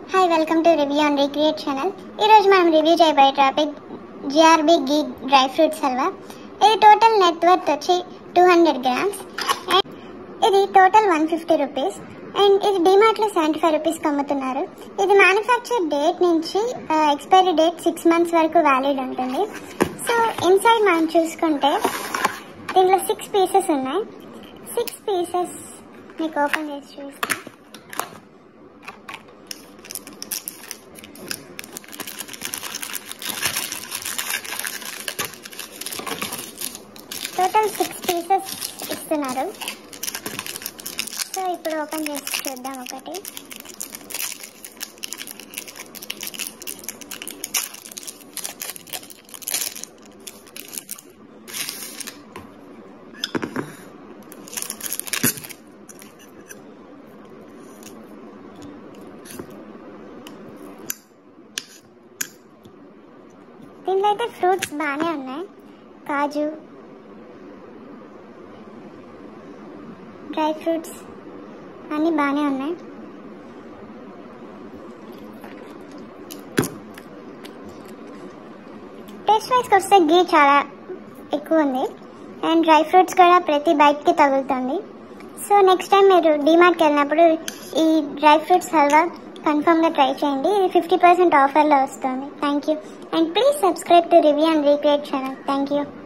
hi welcome to Review on Recreate channel ఈరోజు మనం review చేయబోయే topic GRB ghee dry fruits halwa ఇది total net worth వచ్చి two hundred grams and ఇది total one fifty rupees and ఇది డిమార్ట్లో seventy five రూపీస్కి అమ్ముతున్నారు ఇది మ్యానుఫ్యాక్చర్ డేట్ నుంచి ఎక్స్పైరీ డేట్ సిక్స్ మంత్స్ వరకు వ్యాలిడ్ ఉంటుంది సో ఇన్సైడ్ మనం చూసుకుంటే దీంట్లో సిక్స్ పీసెస్ ఉన్నాయి సిక్స్ పీసెస్ మీకు ఓపెన్ చేసి చూస్తాను టోటల్ సిక్స్ పీసెస్ ఇస్తున్నారు సో ఇప్పుడు ఓపెన్ చేసి చూద్దాం ఒకటి దీంట్లో అయితే ఫ్రూట్స్ బాగానే ఉన్నాయి కాజు డ్రై ఫ్రూట్స్ అన్నీ బాగానే ఉన్నాయి టేస్ట్ వైస్కి వస్తే గీ చాలా ఎక్కువ ఉంది అండ్ డ్రై ఫ్రూట్స్ కూడా ప్రతి బైట్కి తగులుతుంది సో నెక్స్ట్ టైం మీరు డిమార్ట్కి వెళ్ళినప్పుడు ఈ డ్రై ఫ్రూట్స్ హల్వా కన్ఫామ్గా ట్రై చేయండి ఇది ఫిఫ్టీ పర్సెంట్ ఆఫర్లో వస్తుంది thank you and please subscribe to Review and Recreate channel thank you